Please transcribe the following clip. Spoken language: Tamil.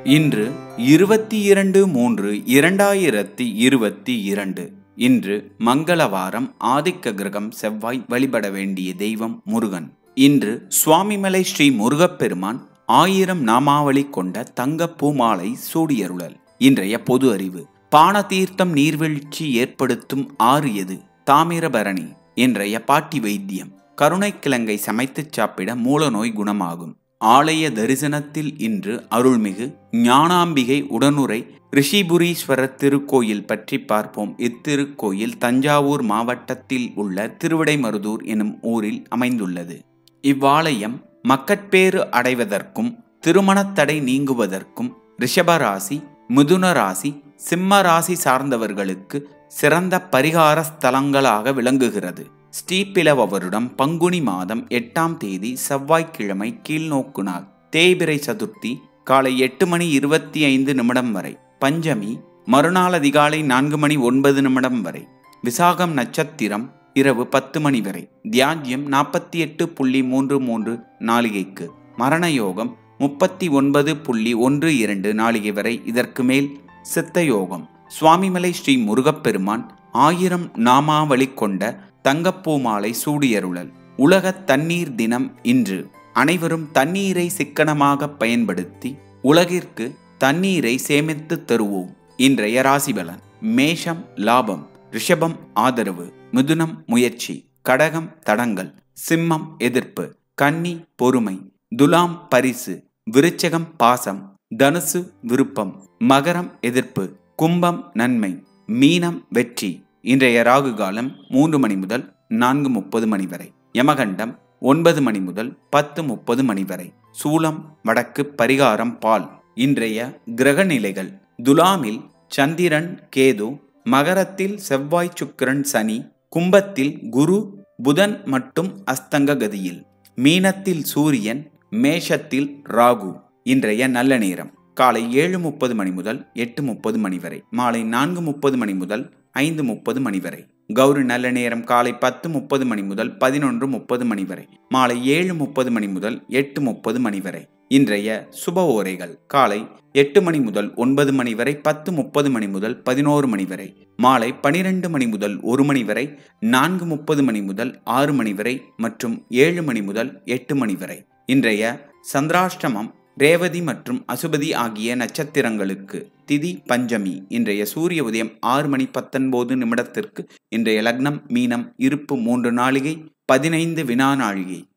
இன்று இருபத்தி இரண்டு மூன்று இரண்டாயிரத்தி இருபத்தி இரண்டு இன்று மங்களவாரம் ஆதிக்க கிரகம் செவ்வாய் வழிபட வேண்டிய தெய்வம் முருகன் இன்று சுவாமிமலை ஸ்ரீ முருகப்பெருமான் ஆயிரம் நாமாவளி கொண்ட தங்க பூமாலை சூடியருளல் இன்றைய பொது அறிவு பானதீர்த்தம் நீர்வீழ்ச்சி ஏற்படுத்தும் ஆறு எது தாமிரபரணி இன்றைய பாட்டி வைத்தியம் கருணைக்கிழங்கை சமைத்துச் சாப்பிட மூலநோய் குணமாகும் ஆலய தரிசனத்தில் இன்று அருள்மிகு ஞானாம்பிகை உடனுரை ரிஷிபுரீஸ்வரர் திருக்கோயில் பற்றி பார்ப்போம் இத்திருக்கோயில் தஞ்சாவூர் மாவட்டத்தில் உள்ள திருவிடைமருதூர் எனும் ஊரில் அமைந்துள்ளது இவ்வாலயம் மக்கட்பேறு அடைவதற்கும் திருமணத்தடை நீங்குவதற்கும் ரிஷபராசி மிதுன ராசி சிம்ம ராசி சார்ந்தவர்களுக்கு சிறந்த பரிகார ஸ்தலங்களாக விளங்குகிறது ஸ்ரீபிலவ வருடம் பங்குனி மாதம் எட்டாம் தேதி செவ்வாய்க்கிழமை கீழ்நோக்கு நாள் தேய்பிரை சதுர்த்தி காலை எட்டு மணி இருபத்தி ஐந்து நிமிடம் வரை பஞ்சமி மறுநாள் அதிகாலை நான்கு மணி ஒன்பது நிமிடம் வரை விசாகம் நட்சத்திரம் இரவு பத்து மணி வரை தியாஜ்யம் நாற்பத்தி எட்டு புள்ளி மூன்று மூன்று நாளிகைக்கு மரண யோகம் முப்பத்தி ஒன்பது புள்ளி ஒன்று இரண்டு நாளிகை வரை இதற்கு மேல் சித்த யோகம் சுவாமிமலை ஸ்ரீ முருகப்பெருமான் ஆயிரம் நாமாவளி கொண்ட தங்கப்பூ மாலை சூடியருளல் உலக தண்ணீர் தினம் இன்று அனைவரும் தண்ணீரை சிக்கனமாக பயன்படுத்தி உலகிற்கு தண்ணீரை சேமித்து தருவோம் இன்றைய ராசிபலன் மேஷம் லாபம் ரிஷபம் ஆதரவு மிதுனம் முயற்சி கடகம் தடங்கள் சிம்மம் எதிர்ப்பு கன்னி பொறுமை துலாம் பரிசு விருச்சகம் பாசம் தனுசு விருப்பம் மகரம் எதிர்ப்பு கும்பம் நன்மை மீனம் வெற்றி இன்றைய ராகு காலம் மூன்று மணி முதல் நான்கு முப்பது மணி வரை யமகண்டம் ஒன்பது மணி முதல் பத்து முப்பது மணி வரை சூலம் வடக்கு பரிகாரம் பால் இன்றைய கிரக நிலைகள் துலாமில் சந்திரன் கேது மகரத்தில் செவ்வாய் சுக்கிரன் சனி கும்பத்தில் குரு புதன் மற்றும் அஸ்தங்க கதியில் மீனத்தில் சூரியன் மேஷத்தில் ராகு இன்றைய நல்ல நேரம் காலை ஏழு முப்பது மணி முதல் எட்டு முப்பது மணி வரை மாலை நான்கு முப்பது மணி முதல் ஐந்து முப்பது மணி வரை கௌரி நல்ல நேரம் காலை பத்து முப்பது மணி முதல் பதினொன்று முப்பது மணி வரை மாலை ஏழு முப்பது மணி முதல் எட்டு முப்பது மணி வரை இன்றைய சுப ஓரைகள் காலை எட்டு மணி முதல் ஒன்பது மணி வரை பத்து முப்பது மணி முதல் பதினோரு மணி வரை மாலை பனிரெண்டு மணி முதல் ஒரு மணி வரை நான்கு முப்பது மணி முதல் ஆறு மணி வரை மற்றும் ஏழு மணி முதல் எட்டு மணி வரை இன்றைய சந்திராஷ்டமம் ரேவதி மற்றும் அசுபதி ஆகிய நட்சத்திரங்களுக்கு திதி பஞ்சமி இன்றைய சூரிய உதயம் ஆறு மணி பத்தொன்பது நிமிடத்திற்கு இன்றைய லக்னம் மீனம் இருப்பு மூன்று நாளிகை பதினைந்து வினா நாழிகை